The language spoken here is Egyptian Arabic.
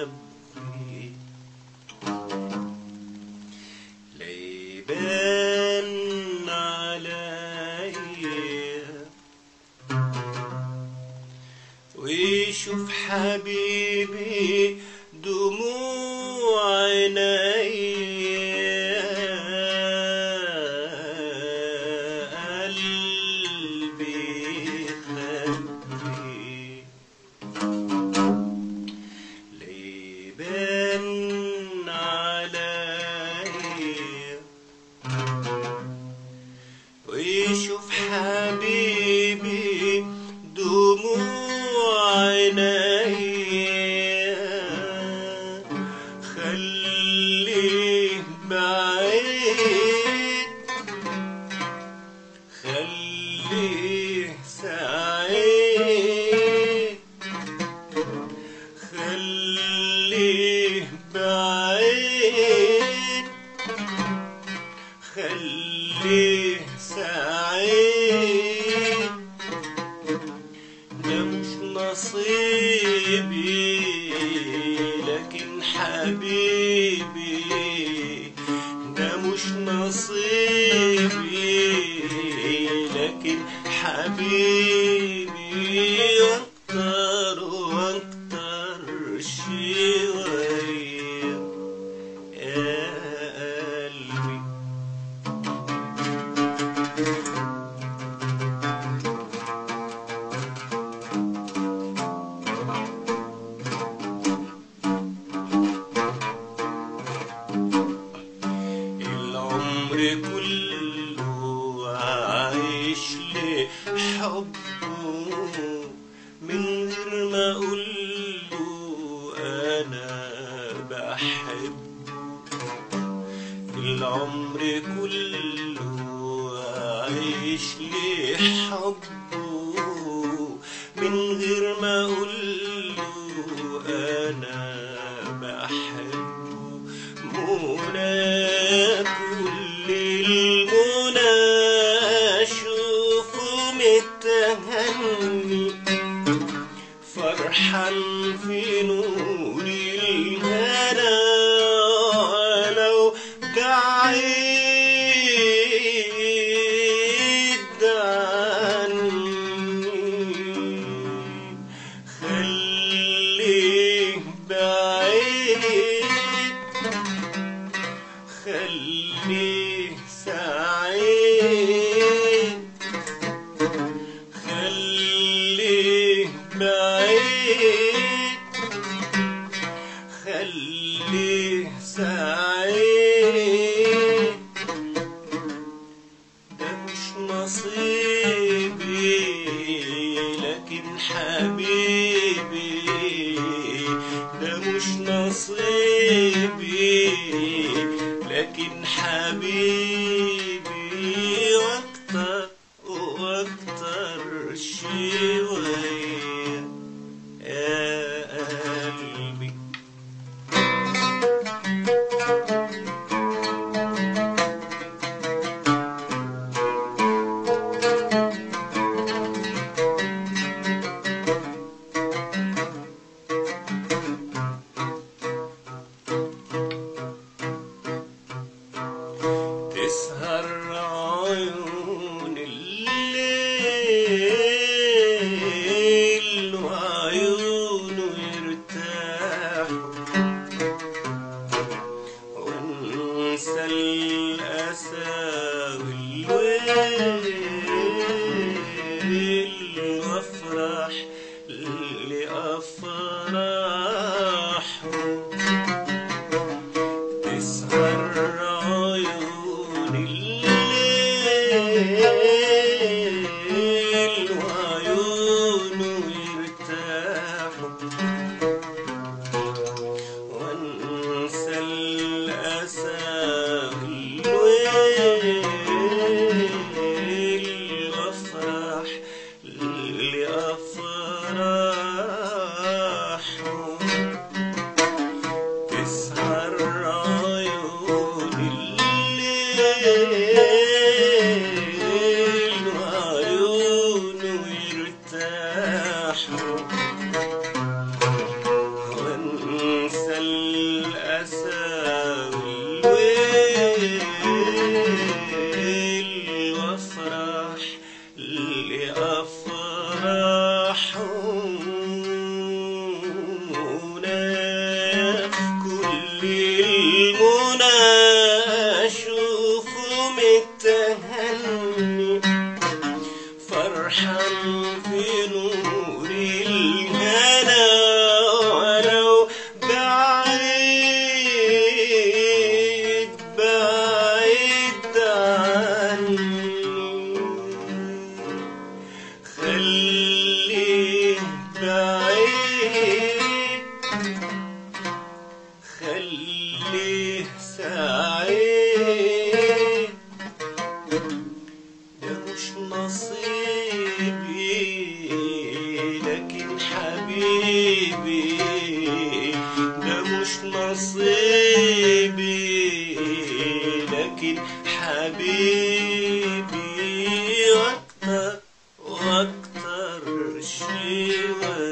ربي ليبان عليا ويشوف حبيبي دموع عينيا قلبي خبي ليبان عليا ويشوف حبيبي دموع عينيا خليه بعيد خليه سعيد خليه بعيد خليه سعيد ده مش نصيبي لكن حبيبي ده مش نصيبي لكن حبيبي واكتر واكتر شوية يا قلبي العمر كله عايش لحبه من غير ما اقوله انا بحبه العمر كله عايش لحبه من غير ما اقوله انا بحبه منى كل المنى اشوفه متهني فرحان في نور الهنا لو بعيد عني خليه بعيد خليه سعيد خليه بعيد خليه سعيد ده مش نصيبي لكن حبيبي ده مش نصيبي لكن حبيبي واكتر واكتر شوية يا قلبي خليه سعيد ده مش نصيبي لكن حبيبي ده مش نصيبي لكن حبيبي واكتر واكتر شي